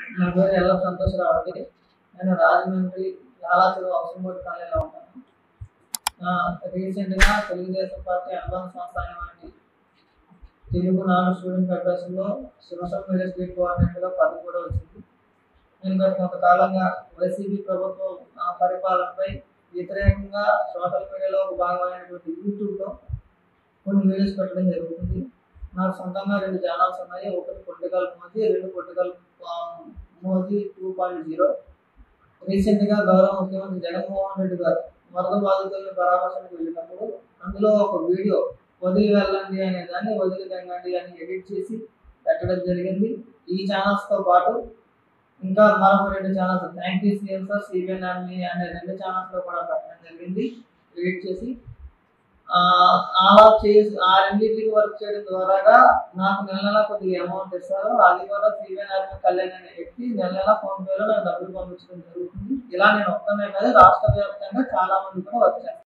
నా పేరు ఎల్ల సంతోషరావు అండి నేను రాజమండ్రి లాలాచెరువు అవసరమూడి కాలనీలో ఉంటాను రీసెంట్గా తెలుగుదేశం పార్టీ అనుబంధ సంస్థ అయినటువంటి తెలుగు నాడు స్టూడెంట్ ఫెడరేషన్లో సోషల్ మీడియా స్టేట్ కోఆర్డినేటర్గా పదవి కూడా వచ్చింది నేను గత కొంతకాలంగా వైసీపీ ప్రభుత్వం ఆ పరిపాలనపై వ్యతిరేకంగా సోషల్ మీడియాలో ఒక భాగమైనటువంటి యూట్యూబ్లో కొన్ని వీడియోస్ పెట్టడం జరుగుతుంది నాకు సొంతంగా రెండు ఛానల్స్ ఉన్నాయి ఒకటి పొలిటికల్ మోజీ రెండు పొలిటికల్ మోజీ టూ పాయింట్ జీరో రీసెంట్గా గౌరవ ముఖ్యమంత్రి జగన్మోహన్ రెడ్డి గారు వరద బాధితులను పరామర్శకు వెళ్ళినప్పుడు అందులో ఒక వీడియో వదిలి వెళ్ళండి అనే దాన్ని వదిలి తెంగండి అని ఎడిట్ చేసి పెట్టడం జరిగింది ఈ ఛానల్స్తో పాటు ఇంకా మరొక రెండు channels thank you CM sir CBN army అనే రెండు ఛానల్స్లో కూడా పెట్టడం జరిగింది ఎడిట్ చేసి ఆ, అలా చేసి ఆ రెండింటికి వర్క్ చేయడం ద్వారాగా నాకు నెల నెల కొద్దిగా అమౌంట్ ఇస్తారు అది కూడా సిబిఎన్ ఆర్మీ కళ్యాణ్ అనే వ్యక్తి నెల నెల ఫోన్ పేలో నాకు డబ్బులు పంపించడం జరుగుతుంది ఇలా నేను ఒక్కనే కాదు రాష్ట్ర వ్యాప్తంగా చాలా మంది కూడా వర్క్ చేస్తారు